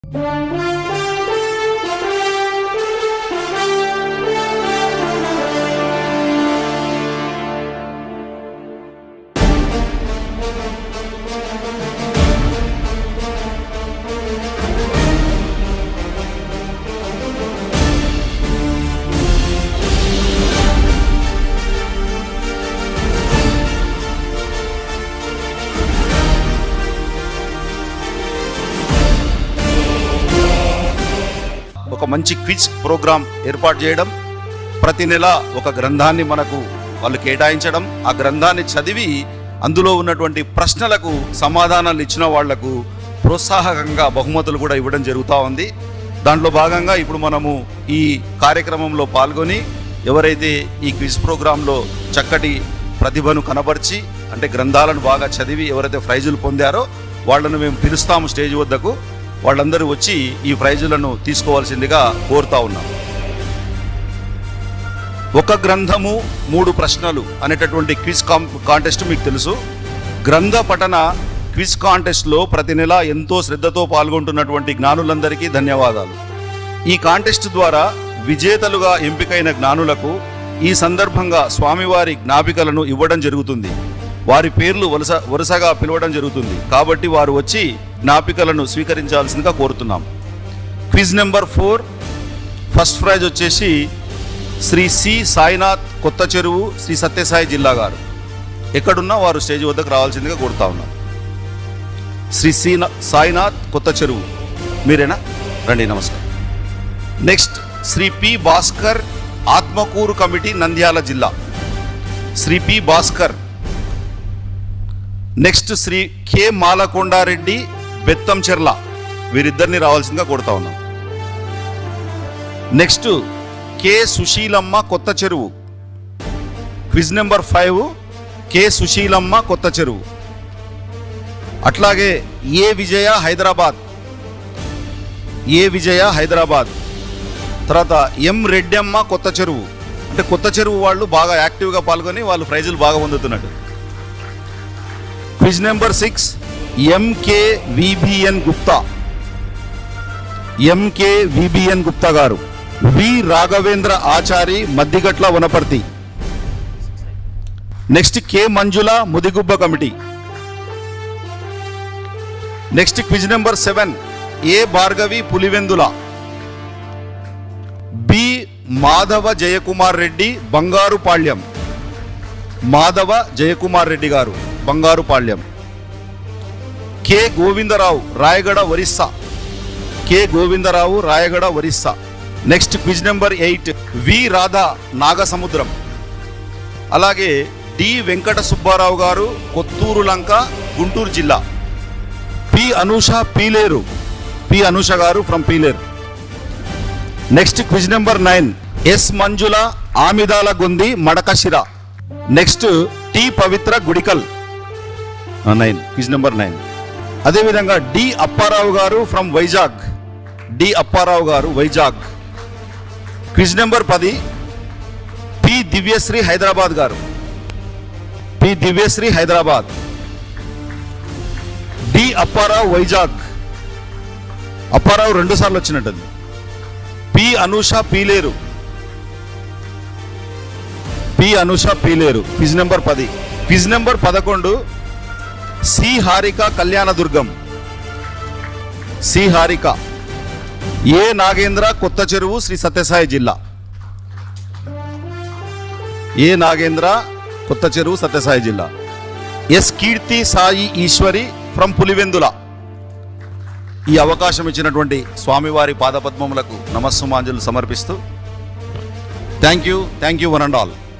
ఒక మంచి quiz programme ఏర్పాటు చేయడం ప్రతి నెల ఒక గ్రంథాన్ని మనకు వాళ్ళు కేటాయించడం ఆ గ్రంథాన్ని చదివి అందులో ఉన్నటువంటి ప్రశ్నలకు సమాధానాలు ఇచ్చిన వాళ్లకు ప్రోత్సాహకంగా బహుమతులు కూడా ఇవ్వడం జరుగుతూ ఉంది దాంట్లో భాగంగా ఇప్పుడు మనము ఈ కార్యక్రమంలో పాల్గొని ఎవరైతే ఈ క్విజ్ ప్రోగ్రాంలో చక్కటి ప్రతిభను కనబర్చి అంటే గ్రంథాలను బాగా చదివి ఎవరైతే ప్రైజులు పొందారో వాళ్ళను మేము పిలుస్తాము స్టేజ్ వద్దకు వాళ్ళందరూ వచ్చి ఈ ప్రైజులను తీసుకోవాల్సిందిగా కోరుతా ఉన్నాం ఒక గ్రంథము మూడు ప్రశ్నలు అనేటటువంటి క్విజ్ కాం కాంటెస్ట్ మీకు తెలుసు గ్రంథ పఠన క్విజ్ కాంటెస్ట్లో ప్రతి నెల ఎంతో శ్రద్ధతో పాల్గొంటున్నటువంటి జ్ఞానులందరికీ ధన్యవాదాలు ఈ కాంటెస్ట్ ద్వారా విజేతలుగా ఎంపికైన జ్ఞానులకు ఈ సందర్భంగా స్వామివారి జ్ఞాపికలను ఇవ్వడం జరుగుతుంది వారి పేర్లు వరుస వరుసగా పిలవడం జరుగుతుంది కాబట్టి వారు వచ్చి జ్ఞాపికలను స్వీకరించాల్సిందిగా కోరుతున్నాం quiz number four first prize వచ్చేసి శ్రీ సి సాయినాథ్ కొత్త చెరువు శ్రీ సత్యసాయి జిల్లా గారు ఎక్కడున్నా వారు స్టేజ్ వద్దకు రావాల్సిందిగా కోరుతా ఉన్నాం శ్రీ సి సాయినాథ్ కొత్త చెరువు మీరేనా రండి నమస్కారం next Shri P Bhaskar Atmakur committee Nandyal జిల్లా Shri P Bhaskar next Shri K Malakondareddy Bethamcherla వీరిద్దరిని రావాల్సిందిగా కోరుతా ఉన్నాం next K Sushilamma Kotha Cheruvu quiz number five K Sushilamma Kotha Cheruvu అట్లాగే ఏ విజయ హైదరాబాద్ ఏ విజయ హైదరాబాద్ తర్వాత ఎం రెడ్డమ్మ కొత్త చెరువు అంటే కొత్త చెరువు వాళ్ళు బాగా యాక్టివ్గా పాల్గొని వాళ్ళు ప్రైజులు బాగా పొందుతున్నట్టు quiz number six M K V B N Gupta M K V B N Gupta garu V Raghavendra Achari Maddigatla Wanaparthy next K Manjula Mudigubba committee next quiz number seven A Bhargavi Pulivendula B Madhava Jayakumar Reddy Bangaru Palyam Madhava Jayakumar Reddy garu Bangaru Palyam K Govindarao Rayagada Orissa K Govindarao Rayagada Orissa next quiz number eight V Radha Nagasamudram అలాగే డి వెంకట సుబ్బారావు గారు కొత్తూరు లంక గుంటూరు జిల్లా P Anusha Peeleru P Anusha garu from Peeleru next quiz number nine S Manjula Amidala Gondi Madakasira next T Pavitra Gudikal nine quiz number nine అదేవిధంగా D Apparao garu from Vizag D Apparao garu Vizag quiz number పది P Divyasri Hyderabad garu P Divyasri Hyderabad D Apparao Vizag Apparao రెండు సార్లు వచ్చినట్టుంది P Anusha Peeleru P Anusha Peeleru quiz number పది quiz number పదకొండు C Harika Kalyandurg C Harika A Nagendra కొత్త చెరువు శ్రీ సత్యసాయి జిల్లా ఏ నాగేంద్ర కొత్త చెరువు సత్యసాయి జిల్లా ఎస్ కీర్తి సాయి ఈశ్వరి ఫ్రమ్ పులివెందుల ఈ అవకాశం ఇచ్చినటువంటి స్వామివారి పాదపద్మములకు నమస్సుమాంజలు సమర్పిస్తూ thank you thank you one and all